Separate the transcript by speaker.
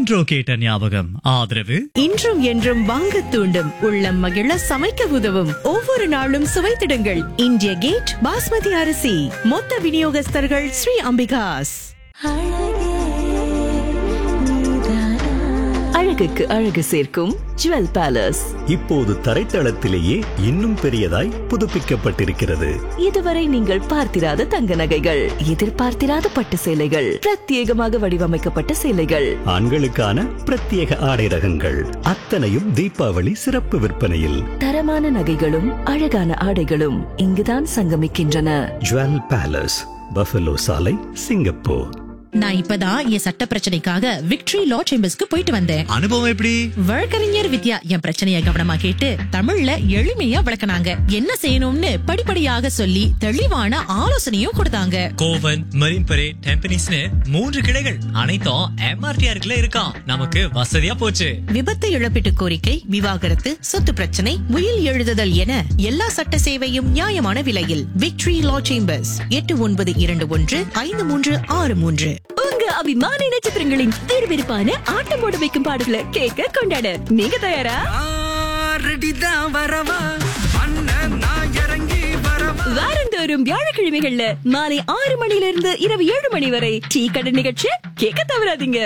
Speaker 1: இன்றோ கேட்ட ஞாபகம் ஆதரவு
Speaker 2: இன்றும் என்றும் வாங்க தூண்டும் உள்ளம் மகிழ சமைக்க உதவும் ஒவ்வொரு நாளும் சுவைத்திடுங்கள் இந்திய கேட் பாஸ்மதி அரிசி மொத்த விநியோகஸ்தர்கள் ஸ்ரீ அம்பிகாஸ்
Speaker 3: அழகுக்கு அழகு சேர்க்கும் ஜுவல் பேலஸ்
Speaker 4: இப்போது தரைத்தளத்திலேயே இன்னும் பெரியதாய் புதுப்பிக்கப்பட்டிருக்கிறது
Speaker 3: இதுவரை நீங்கள் பார்த்திராத தங்க நகைகள் எதிர்பார்த்திராத பட்டு சேலைகள் பிரத்யேகமாக வடிவமைக்கப்பட்ட சேலைகள்
Speaker 4: ஆண்களுக்கான பிரத்யேக ஆடை ரகங்கள் அத்தனையும் தீபாவளி சிறப்பு விற்பனையில்
Speaker 3: தரமான நகைகளும் அழகான ஆடைகளும் இங்குதான் சங்கமிக்கின்றன
Speaker 4: ஜுவல் பேலஸ் பஃபலோ சாலை சிங்கப்பூர்
Speaker 5: நான் இப்பதான் என் சட்ட பிரச்சனைக்காக விக்டரி லா சேம்பர்ஸ்க்கு போயிட்டு வந்தேன்
Speaker 1: அனுபவம் எப்படி
Speaker 5: வழக்கறிஞர் வித்யா என் பிரச்சனைய கவனமா கேட்டு தமிழ்ல எளிமையா விளக்குனாங்க என்ன செய்யணும்னு படிப்படியாக சொல்லி தெளிவான ஆலோசனையும் கொடுத்தாங்க
Speaker 6: கோவன் மரீன் பரேட் டெம்பனிஸ்னு மூன்று கிளைகள் அனைத்தும் எம்ஆர்டிஆருக்குள்ள இருக்கான் நமக்கு வசதியா போச்சு
Speaker 2: விபத்து இழப்பீட்டு கோரிக்கை விவாகரத்து சொத்து பிரச்சனை உயில் எழுதுதல் என எல்லா சட்ட சேவையும் நியாயமான விலையில் விக்டரி லா சேம்பர்ஸ் எட்டு ஒன்பது இரண்டு ஒன்று ஐந்து மூன்று ஆறு மூன்று
Speaker 3: உங்க அபிமான நட்சத்திரங்களின் விறுவிறுப்பான ஆட்டம் போட வைக்கும் பாடல்களை கேட்க கொண்டாட நீங்க தயாரா வாரந்தோறும் வியாழக்கிழமைகள்ல மாலை ஆறு மணியிலிருந்து இரவு ஏழு மணி வரை டீ கடை நிகழ்ச்சி கேட்க தவறாதீங்க